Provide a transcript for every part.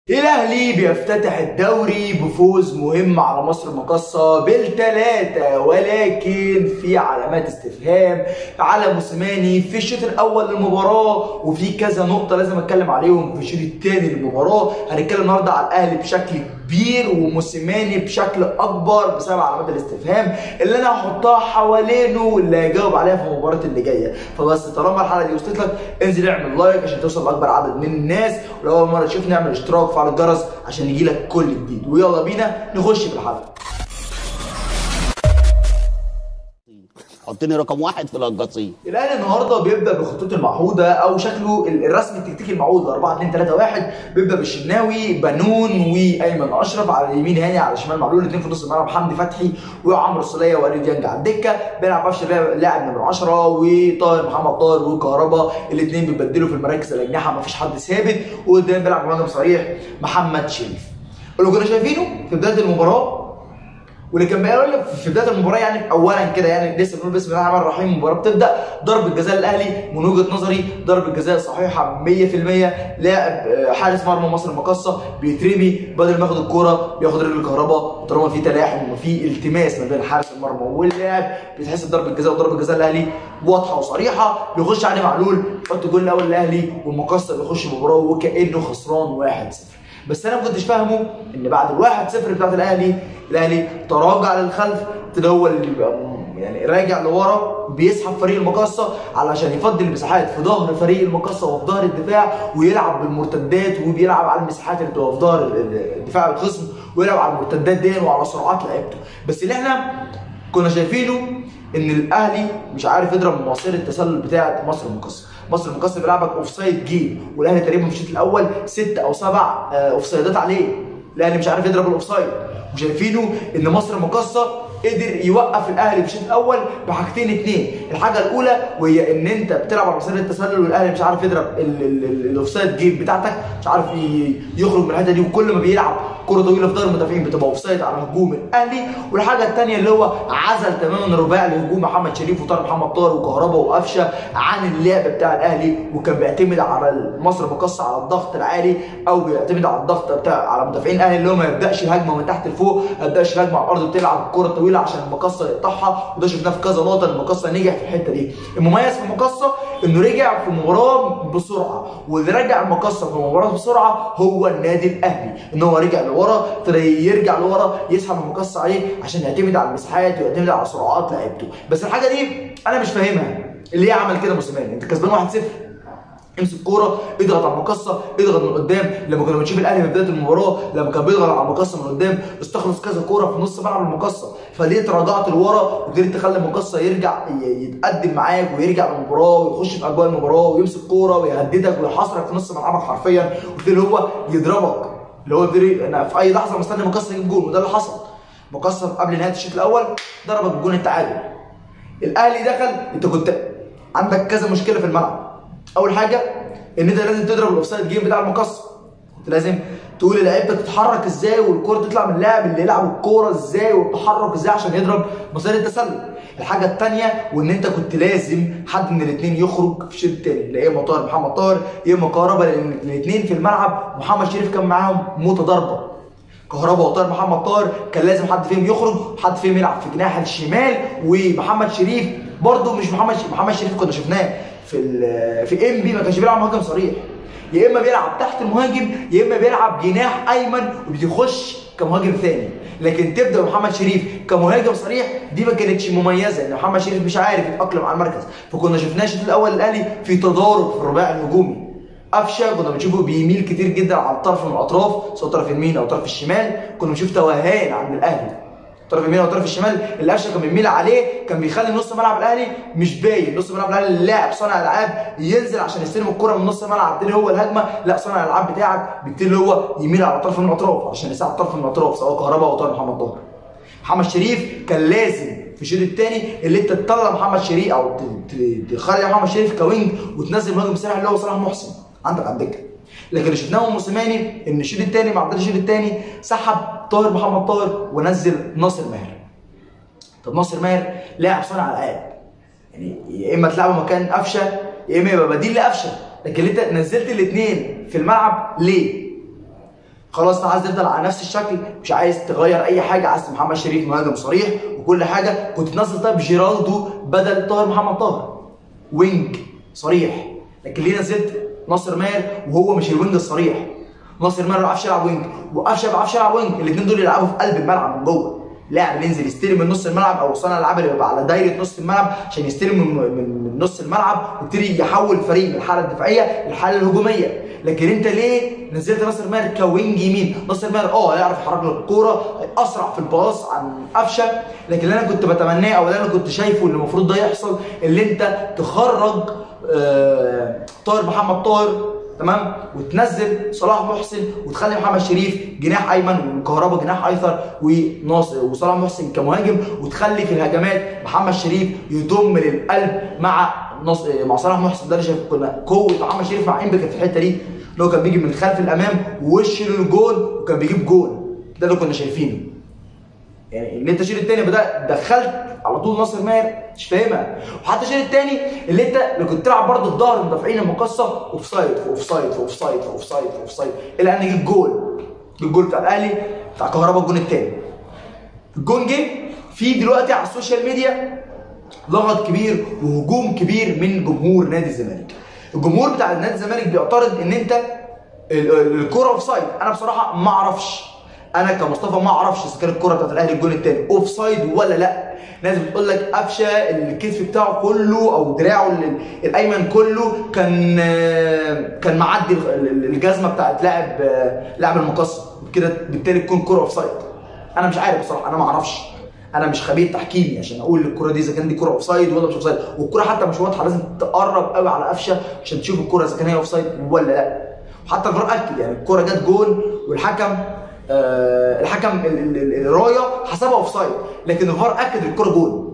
الاهلي بيفتتح الدوري بفوز مهم على مصر المقاصة بالثلاثة ولكن في علامات استفهام على موسيماني في الشوط الاول للمباراة وفي كذا نقطة لازم اتكلم عليهم في الشوط الثاني للمباراة هنتكلم النهارده على الاهلي بشكل كبير وموسيماني بشكل اكبر بسبب علامات الاستفهام اللي انا هحطها حوالينه واللي هيجاوب عليها في المباراة اللي جاية فبس طالما الحلقة دي وصلت لك انزل اعمل لايك عشان توصل لاكبر عدد من الناس ولو اول مرة تشوفني اعمل اشتراك وفعل الجرس عشان يجيلك كل جديد ويلا بينا نخش في الحلقة حطني رقم واحد في القصيم الاهلي النهارده بيبدا بخطته المعهوده او شكله الرسمي التكتيكي المعهود 4 2 3 1 بيبدا بالشناوي بنون وايمن اشرف على اليمين هاني على الشمال معلول الاثنين في نص الملعب حمدي فتحي وعمرو السوليه واليو ديانج على الدكه بيلعب قفشه لاعب نمره 10 وطاهر محمد طاهر وكهربا الاثنين بيبدلوا في المراكز الاجنحه ما فيش حد ثابت وقدام بيلعب مهاجم صريح محمد شريف اللي كنا شايفينه في بدايه المباراه واللي كان بيقول لك في بدايه المباراه يعني اولا كده يعني لسه بنقول بسم الله الرحمن الرحيم المباراه بتبدا ضربه جزاء الاهلي من وجهه نظري ضربه جزاء صحيحه 100% لاعب آه، حارس مرمى مصر المقاصه بيترمي بدل ما ياخد الكوره بياخد رجل الكهرباء طالما في تلاحم وفي التماس ما بين حارس المرمى واللاعب بتحسب ضربه جزاء وضربه جزاء الاهلي واضحه وصريحه بيخش علي معلول يحط الجول الاول الاهلي والمقاصه بيخش المباراه وكانه خسران 1-0 بس انا ما كنتش فاهمه ان بعد الواحد صفر بتاعت الاهلي الاهلي تراجع للخلف ابتدى هو اللي بيبقى م- يعني راجع لورا بيسحب فريق المقاصه علشان يفضي المساحات في ظهر فريق المقاصه وفي ظهر الدفاع ويلعب بالمرتدات وبيلعب على المساحات اللي بتبقى في ظهر ال- الدفاع الخصم ويلعب على المرتدات دي وعلى سرعات لعيبته بس اللي احنا كنا شايفينه ان الاهلي مش عارف يضرب مواصير التسلل بتاعه مصر المقاصه مصر المقاصه بيلعبك اوف سايد جيم والاهلي تقريبا في الشوط الاول ست او سبع اوف سايدات عليه الاهلي مش عارف يضرب الاوف سايد وشايفينه ان مصر المقاصه قدر يوقف الاهلي في الشوط الاول بحاجتين اتنين الحاجه الاولى وهي ان انت بتلعب على مسار التسلل والاهلي مش عارف يضرب الاوفسايد جيم بتاعتك مش عارف ي- يخرج من الحته دي وكل ما بيلعب كره طويله في ظهر المدافعين بتبقى اوفسايد على هجوم الاهلي والحاجه الثانيه اللي هو عزل تماما الرباعي لهجوم محمد شريف وطارق محمد طاهر وكهربا وقفشه عن اللعب بتاع الاهلي وكان بيعتمد على مصر المقصه على الضغط العالي او بيعتمد على الضغط بتاع على مدافعين الاهلي اللي هو ما يبداش الهجمه من تحت لفوق ما يبداش الهجمه على الارض بتلعب الكره الطويله عشان المقصه يقطعها وده شفناه في كذا نقطه المقصه نجح في الحته دي المميز في المقصه انه رجع في المباراه بسرعه واللي رجع المقصه في المباراه بسرعه هو النادي الاهلي ان هو رجع لورا ابتدى يرجع لورا يسحب المقصه عليه عشان يعتمد على المساحات ويعتمد على سرعات لعيبته بس الحاجه دي انا مش فاهمها اللي هي عمل كده موسيماني انت كسبان 1-0 امسك كوره اضغط على المقصه اضغط من قدام لما كنا بنشوف الاهلي في بدايه المباراه لما كان بيضغط على المقصه من قدام استخلص كذا كوره في نص ملعب المقصه فليه تراجعت لورا وقدرت تخلي المقصه يرجع ي- يتقدم معاك ويرجع للمباراه ويخش في اجواء المباراه ويمسك كوره ويهددك ويحاصرك في نص ملعبك حرفيا وابتدي هو يضربك اللي هو ابتدي انا في اي لحظه مستني المقصه يجيب جول وده اللي حصل مقصه قبل نهايه الشوط الاول ضربك بجون التعادل الاهلي دخل انت كنت عندك كذا مشكله في الملعب اول حاجه ان انت لازم تضرب الاوفسايد جيم بتاع المقص انت لازم تقول للعيبه تتحرك ازاي والكره تطلع من اللاعب اللي يلعب الكوره ازاي والتحرك ازاي عشان يضرب مسار التسلل الحاجه الثانيه وان انت كنت لازم حد من الاثنين يخرج في الشوط الثاني لا اما طاهر محمد طاهر يا اما كهربا لان الاثنين في الملعب محمد شريف كان معاهم متضاربه كهربا وطاهر محمد طاهر كان لازم حد فيهم يخرج حد فيهم يلعب في جناح الشمال ومحمد شريف برده مش محمد شريف محمد شريف كنا شفناه في ال- في ام بي ما كانش بيلعب مهاجم صريح يا اما بيلعب تحت المهاجم يا اما بيلعب جناح ايمن وبيخش كمهاجم ثاني لكن تبدا محمد شريف كمهاجم صريح دي ما كانتش مميزه ان محمد شريف مش عارف يتاقلم على المركز فكنا شفناه الشوط الاول الاهلي في تضارب في الرباعي الهجومي قفشه كنا بنشوفه بيميل كتير جدا على الطرف من الاطراف سواء طرف اليمين او طرف الشمال كنا بنشوف توهان عند الاهلي طرف اليمين او طرف الشمال اللي قفشه كان بيميل عليه كان بيخلي نص ملعب الاهلي مش باين نص ملعب الاهلي اللاعب صانع الالعاب ينزل عشان يستلم الكره من نص الملعب يبتدي هو الهجمه لا صانع الالعاب بتاعك بيبتدي هو يميل على طرف من الاطراف عشان يساعد طرف من الاطراف سواء كهربا او طاهر محمد طاهر محمد شريف كان لازم في الشوط الثاني اللي انت تطلع محمد شريف او ت- ت- تخلي محمد شريف كوينج وتنزل مهاجم سريع اللي هو صلاح محسن عندك على الدكه لكن اللي شفناه من موسيماني ان الشوط الثاني مع بدايه الشوط الثاني سحب طاهر محمد طاهر ونزل ناصر ماهر طب ناصر ماهر لاعب صانع العاب يعني يا اما تلعبه مكان قفشه يا اما يبقى بديل لقفشه لكن انت نزلت الاثنين في الملعب ليه؟ خلاص انت عايز تفضل على نفس الشكل مش عايز تغير اي حاجه عايز محمد شريف مهاجم صريح وكل حاجه كنت تنزل طيب جيرالدو بدل طاهر محمد طاهر وينج صريح لكن ليه نزلت ناصر ماهر وهو مش الوينج الصريح ناصر ماهر ما بيعرفش يلعب وينج وقفشه ما بيعرفش يلعب وينج الاثنين دول يلعبوا في قلب الملعب من جوه لاعب ينزل يستلم من نص الملعب او صانع الالعاب اللي بيبقى على دايره نص الملعب عشان يستلم من, من, من نص الملعب ويبتدي يحول الفريق من الحاله الدفاعيه للحاله الهجوميه لكن انت ليه نزلت ناصر ماهر كوينج يمين ناصر ماهر اه يعرف يحرك لك الكوره اسرع في الباص عن قفشه لكن اللي انا كنت بتمناه او اللي انا كنت شايفه اللي المفروض ده يحصل اللي انت تخرج آه طاهر محمد طاهر تمام وتنزل صلاح محسن وتخلي محمد شريف جناح ايمن وكهربا جناح ايسر وناصر وصلاح محسن كمهاجم وتخلي في الهجمات محمد شريف يضم للقلب مع نص مع صلاح محسن ده اللي شايف كنا قوه محمد شريف مع انبي كانت في الحته دي اللي هو كان بيجي من خلف الامام ووش للجول وكان بيجيب جول ده اللي كنا شايفينه يعني اللي انت الشوط الثاني بدا دخلت على طول ناصر ماهر مش فاهمها وحتى الشوط الثاني اللي انت اللي كنت تلعب برضه في ظهر المدافعين المقصه اوف سايد في اوف سايد في اوف سايد في اوف سايد في اوف سايد الى ان يجيب جول الجول بتاع الاهلي بتاع كهربا الجون الثاني الجون جه في دلوقتي على السوشيال ميديا لغط كبير وهجوم كبير من جمهور نادي الزمالك الجمهور بتاع نادي الزمالك بيعترض ان انت الكوره اوف سايد انا بصراحه ما اعرفش انا كمصطفى ما اعرفش اذا كانت الكوره بتاعت الاهلي الجون الثاني اوف سايد ولا لا ناس بتقول لك قفشه الكتف بتاعه كله او دراعه الايمن كله كان كان معدي الجزمه بتاعت لاعب لاعب المقص كده بالتالي تكون كوره اوف سايد انا مش عارف بصراحه انا ما اعرفش انا مش خبير تحكيمي عشان اقول الكوره دي اذا كان دي كوره اوف سايد ولا مش اوف سايد والكوره حتى مش واضحه لازم تقرب قوي على قفشه عشان تشوف الكوره اذا كان هي اوف سايد ولا لا وحتى الفار اكد يعني الكوره جت جول والحكم آه الحكم الرايه حسبها اوف سايد لكن الفار اكد الكوره جول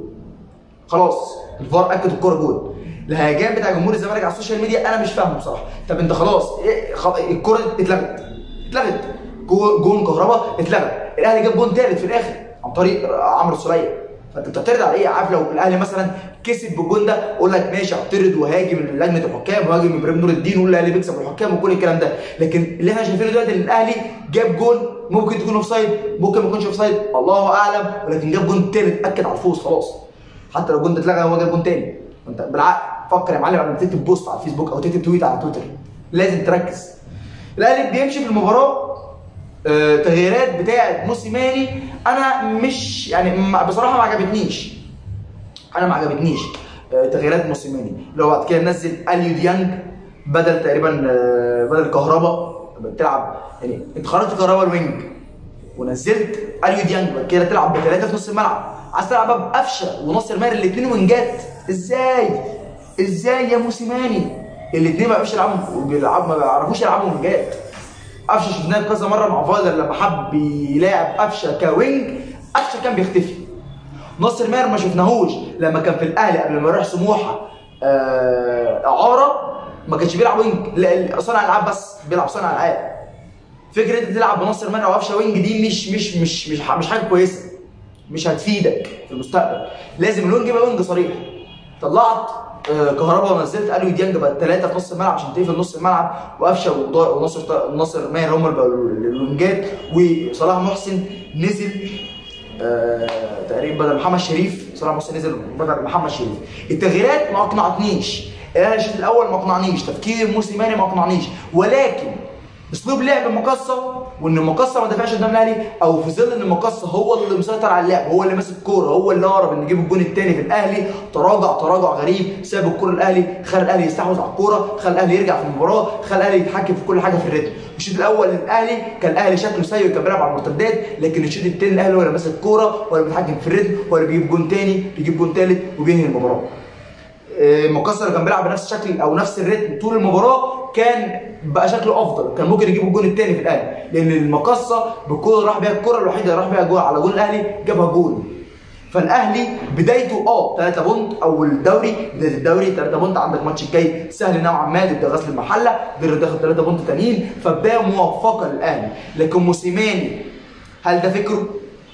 خلاص الفار اكد الكوره جول الهيجان بتاع جمهور الزمالك على السوشيال ميديا انا مش فاهمه بصراحه طب انت خلاص إيه خل... الكوره اتلغت اتلغت جون كهربا اتلغى الاهلي جاب جون ثالث في الاخر عن طريق عمرو السوليه فانت بتعترض على ايه عارف لو الاهلي مثلا كسب بالجون ده اقول لك ماشي اعترض وهاجم لجنه الحكام وهاجم ابراهيم نور الدين وقول الاهلي بيكسب الحكام وكل الكلام ده لكن اللي احنا شايفينه دلوقتي ان الاهلي جاب جون ممكن تكون اوف سايد ممكن ما يكونش اوف سايد الله اعلم ولكن جاب جون تالت اكد على الفوز خلاص حتى لو الجون ده اتلغى هو جاب جون تاني انت بالعقل فكر يا معلم قبل ما تكتب بوست على الفيسبوك او تكتب تويت على تويتر لازم تركز الاهلي بيمشي في المباراه آه تغييرات بتاعه موسيماني انا مش يعني بصراحه ما عجبتنيش انا ما عجبتنيش آه تغييرات موسيماني لو بعد كده نزل اليو ديانج بدل تقريبا آه بدل كهربا بتلعب يعني انت خرجت كهربا الوينج ونزلت اليو ديانج بعد كده تلعب بثلاثه في نص الملعب عايز تلعب بقفشه وناصر ماهر الاثنين وينجات ازاي ازاي يا موسيماني الاثنين ما بيعرفوش يلعبوا بيلعبوا ما بيعرفوش يلعبوا وينجات قفشه شفناه كذا مره مع فايلر لما حب يلاعب قفشه كوينج قفشه كان بيختفي ناصر ماهر ما شفناهوش لما كان في الاهلي قبل ما يروح سموحه آه اعاره ما كانش بيلعب وينج لا صانع العاب بس بيلعب صانع العاب فكره انت تلعب بناصر ماهر او قفشه وينج دي مش مش مش مش مش حاجه كويسه مش هتفيدك في المستقبل لازم الوينج يبقى وينج صريح طلعت آه كهربا ونزلت اليو ديانج بقى ثلاثه في نص الملعب عشان تقفل نص الملعب وقفشه وناصر ناصر ماهر هم اللي الوينجات وصلاح محسن نزل آه تقريبا بدل محمد شريف صلاح محسن نزل بدل محمد شريف التغييرات ما اقنعتنيش الاهلي الشوط الاول ما اقنعنيش تفكير موسيماني ما اقنعنيش ولكن اسلوب لعب المقصه وان المقصه ما دافعش قدام الاهلي او في ظل ان المقصه هو اللي مسيطر على اللعب هو اللي ماسك الكوره هو اللي هرب ان يجيب الجون الثاني في الاهلي تراجع تراجع غريب ساب الكوره الاهلي خلى الاهلي يستحوذ على الكوره خلى الاهلي يرجع في المباراه خلى الاهلي يتحكم في كل حاجه في الريتم الشوط الاول الاهلي كان الاهلي شكله سيء كان بيلعب على المرتدات لكن الشوط الثاني الاهلي هو اللي ماسك الكوره ولا بيتحكم في الريتم ولا بيجيب جون ثاني بيجيب جون ثالث وبينهي المباراه المقصه اللي كان بيلعب بنفس الشكل او نفس الريتم طول المباراه كان بقى شكله افضل كان ممكن يجيب الجون الثاني في الاهلي لان المقصه بالكوره اللي راح بيها الكوره الوحيده اللي راح بيها جول على جول الاهلي جابها جول فالاهلي بدايته اه 3 بونت اول الدوري بدايه الدوري 3 بونت عندك ماتش الجاي سهل نوعا ما ضد غزل المحله قدر داخل 3 بونت تانيين فبدايه موفقه للاهلي لكن موسيماني هل ده فكره؟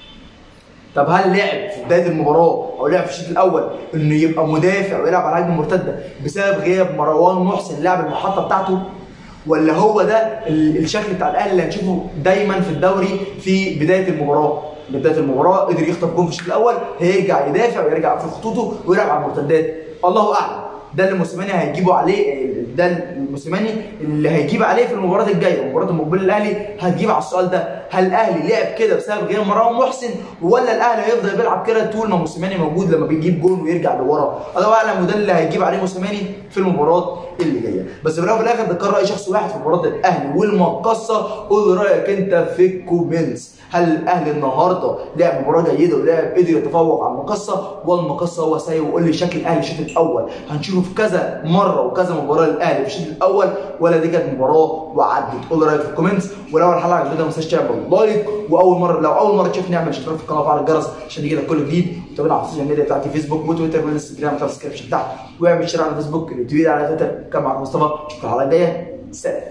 طب هل لعب في بدايه المباراه او لعب في الشوط الاول انه يبقى مدافع ويلعب على هجمه مرتده بسبب غياب مروان محسن لاعب المحطه بتاعته ولا هو ده ال- الشكل بتاع الاهلي اللي هنشوفه دايما في الدوري في بدايه المباراه بدايه المباراه قدر يخطف جون في الشوط الاول هيرجع يدافع ويرجع في خطوطه ويلعب على المرتدات الله اعلم ده اللي موسيماني هيجيبه عليه ده الموسيماني اللي هيجيب عليه في المباراه الجايه المباراه المقبله الاهلي هتجيب على السؤال ده هل الاهلي لعب كده بسبب غياب مروان محسن ولا الاهلي هيفضل بيلعب كده طول ما موسيماني موجود لما بيجيب جون ويرجع لورا الله اعلم وده اللي هيجيب عليه موسيماني في المباراه اللي جايه بس في الاول وفي الاخر ده كان راي شخص واحد في مباراه الاهلي والمقصه قول رايك انت في الكومنتس هل الاهلي النهارده لعب مباراه جيده ولعب قدر يتفوق على المقصه والمقصه هو سيء وقول لي شكل الاهلي الشوط الاول هنشوفه في كذا مره وكذا مباراه للاهلي في الشوط الاول ولا دي كانت مباراه وعدت قول رايك في الكومنتس ولو الحلقه عجبتك ما تنساش تعمل لايك واول مره لو اول مره تشوفني اعمل اشتراك في القناه وفعل الجرس عشان يجيلك كل جديد وتابعنا على السوشيال ميديا بتاعتي فيسبوك وتويتر والانستجرام بتاع السكريبشن تحت واعمل شير على فيسبوك ريتويت على تويتر كان معاك مصطفى اشوفك الحلقه الجايه سلام